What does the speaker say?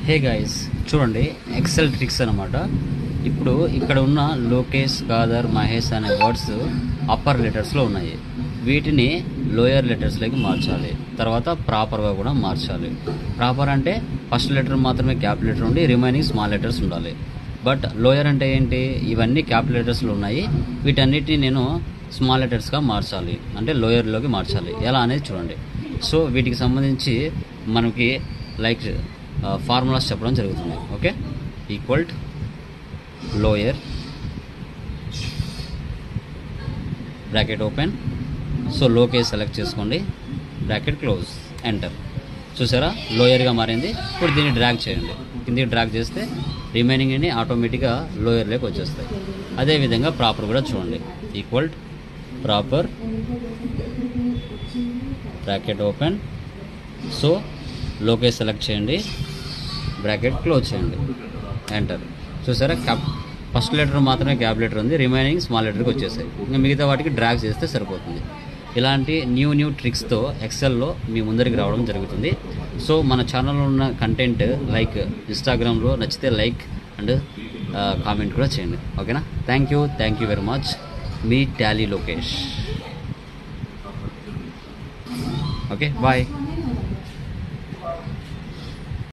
హే guys చూడండి excel tricks అనమాట ఇప్పుడు ఇక్కడ ఉన్న లోకేష్ గాదర్ మహేష్ అనే వర్డ్స్ అప్పర్ లెటర్స్లో ఉన్నాయి వీటిని లోయర్ లెటర్స్లోకి మార్చాలి తర్వాత ప్రాపర్గా కూడా మార్చాలి ప్రాపర్ అంటే ఫస్ట్ లెటర్ మాత్రమే క్యాప్ లెటర్ ఉండి రిమైనింగ్ స్మాల్ లెటర్స్ ఉండాలి బట్ లోయర్ అంటే ఏంటి ఇవన్నీ క్యాప్ లెటర్స్లో ఉన్నాయి వీటన్నిటిని నేను స్మాల్ లెటర్స్గా మార్చాలి అంటే లోయర్లోకి మార్చాలి ఎలా అనేది చూడండి సో వీటికి సంబంధించి మనకి లైక్ ఫార్ములాస్ చెప్పడం జరుగుతుంది okay equal lower bracket open so లోకే సెలెక్ట్ చేసుకోండి బ్రాకెట్ క్లోజ్ ఎంటర్ చూసారా లోయర్గా మారింది ఇప్పుడు దీన్ని డ్రాగ్ చేయండి కిందికి డ్రాగ్ చేస్తే రిమైనింగ్ అన్ని ఆటోమేటిక్గా లోయర్లోకి వచ్చేస్తాయి అదేవిధంగా ప్రాపర్ కూడా చూడండి equal proper bracket open so లోకే సెలెక్ట్ చేయండి బ్రాకెట్ క్లోజ్ చేయండి ఎంటర్ చూసారా క్యాప్ ఫస్ట్ లెటర్ మాత్రమే క్యాప్ లెటర్ ఉంది రిమైనింగ్ స్మాల్ లెటర్కి వచ్చేసాయి ఇంకా మిగతా వాటికి డ్రాగ్ చేస్తే సరిపోతుంది ఇలాంటి న్యూ న్యూ ట్రిక్స్తో ఎక్సెల్లో మీ ముందరికి రావడం జరుగుతుంది సో మన ఛానల్లో ఉన్న కంటెంట్ లైక్ ఇన్స్టాగ్రామ్లో నచ్చితే లైక్ అండ్ కామెంట్ కూడా చేయండి ఓకేనా thank you thank you very much మీ టాలీ లోకేష్ ఓకే బాయ్